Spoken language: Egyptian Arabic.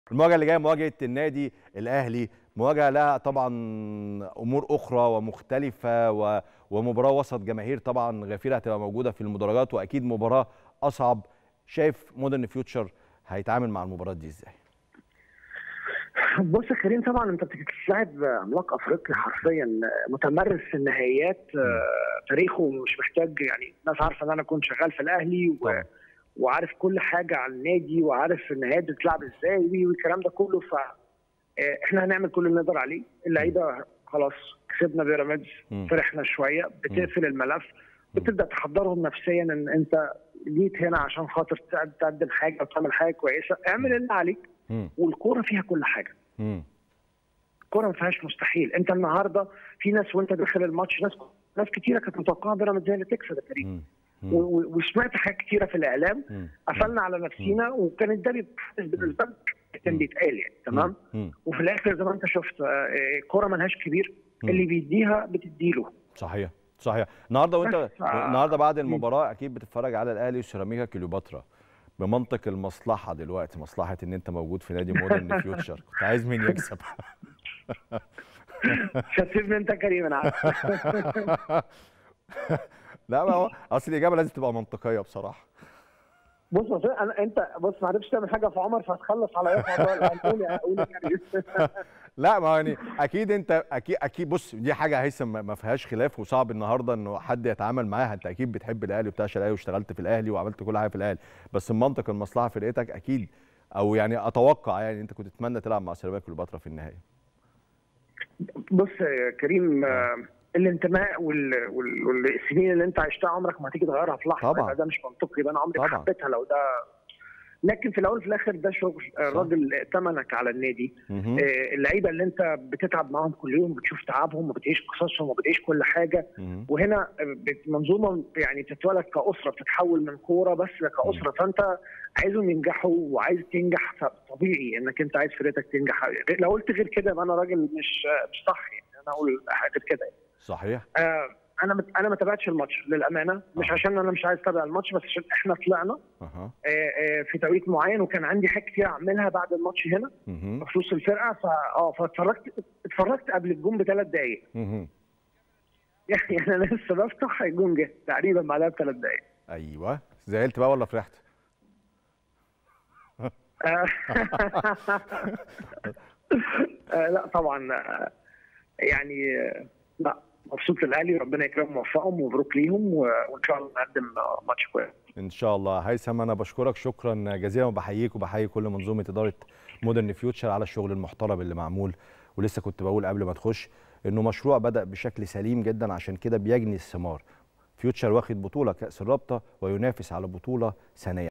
المواجهه اللي جايه مواجهه النادي الاهلي مواجهه لها طبعا امور اخرى ومختلفه و... ومباراه وسط جماهير طبعا غفيره هتبقى موجوده في المدرجات واكيد مباراه اصعب شايف مودرن فيوتشر هيتعامل مع المباراه دي ازاي بص يا كريم طبعا انت بتتلاعب عملاق افريقيا حرفيا متمرس في النهائيات تاريخه مش محتاج يعني الناس عارفه ان انا كنت شغال في الاهلي و... طبعا. وعارف كل حاجه عن النادي وعارف النهائيات بتتلعب ازاي والكلام ده كله ف احنا هنعمل كل اللي نقدر عليه اللعيبه خلاص كسبنا بيراميدز مم. فرحنا شويه بتقفل الملف بتبدا تحضرهم نفسيا ان انت جيت هنا عشان خاطر تقد- تقدم حاجه وتعمل حاجه كويسه اعمل اللي عليك مم. والكوره فيها كل حاجه مم. الكوره ما فيهاش مستحيل انت النهارده في ناس وانت داخل الماتش ناس ناس كتيره كانت متوقعه بيراميدز هي اللي تكسب يا كريم مم. و- و- وسمعت حاجات كتيره في الاعلام مم. قفلنا على نفسينا وكان ده بيتحدث بالنسبه لك كان بيتقال يعني تمام مم. وفي الاخر زي ما انت شفت آه، الكوره ملهاش كبير مم. اللي بيديها بتديله صحيح صحيح النهارده وانت بس، آه، النهارده بعد المباراه اكيد بتتفرج على الاهلي وسيراميكا كليوباترا بمنطق المصلحه دلوقتي مصلحه ان انت موجود في نادي مودرن فيوتشر كنت عايز مين يكسب شتمني انت يا كريم انا عارف لا ما هو اصل الاجابه لازم تبقى منطقيه بصراحه بص بص انا انت بص ما عرفتش تعمل حاجه في عمر فهتخلص على ايه موضوع الأهلي. قول يا قول يا كريم لا ما هو يعني اكيد انت اكيد اكيد بص دي حاجه هيثم ما ما فيهاش خلاف وصعب النهارده انه حد يتعامل معاها انت اكيد بتحب الاهلي وبتعشق الاهلي واشتغلت في الاهلي وعملت كل حاجه في الاهلي بس المنطق المصلحه فرقتك اكيد او يعني اتوقع يعني انت كنت تتمنى تلعب مع سيراميكا كليوباترا في النهائي بص يا كريم آه، الانتماء وال- وال- والسنين اللي انت عشتها عمرك ما هتيجي تغيرها في لحظه طبعا. يبقى ده مش منطقي يبقى انا عمري ما طبعا. حبيتها لو ده لكن في الاول وفي الاخر ده شغل آه، الراجل ائتمنك على النادي مهم. آه، اللعيبه اللي انت بتتعب معاهم كل يوم بتشوف تعبهم وبتعيش قصصهم وبتعيش كل حاجه مهم. وهنا بت- منظومه يعني بتتولد كاسره بتتحول من كوره بس لكاسره فانت عايزهم ينجحوا وعايز تنجح فطبيعي انك انت عايز فرقتك تنجح لو قلت غير كده يبقى انا راجل مش مش صح يعني انا اقول حاجه كده يعني. صحيح آه انا مت... انا ما تابعتش الماتش للامانه مش آه. عشان انا مش عايز اتابع الماتش بس عشان احنا طلعنا اها آه آه في توقيت معين وكان عندي حاجات كتير اعملها بعد الماتش هنا مهم. بخصوص الفرقه فا اه فاتفرجت اتفرجت قبل الجون بثلاث دقائق مهم. يعني انا لسه بفتح الجون جه تقريبا بعدها بثلاث دقائق ايوه زعلت بقى ولا فرحت آه آه لا طبعا آه يعني آه لا مبسوط للاهلي ربنا يكرمهم ويوفقهم ومبروك ليهم و- وان شاء الله نقدم آه، ماتش كويس ان شاء الله هيثم انا بشكرك شكرا جزيلا وبحييك وبحيي كل منظومه اداره مودرن فيوتشر على الشغل المحترم اللي معمول ولسه كنت بقول قبل ما تخش انه مشروع بدا بشكل سليم جدا عشان كده بيجني الثمار فيوتشر واخد بطوله كاس الرابطه وينافس على بطوله ثانيه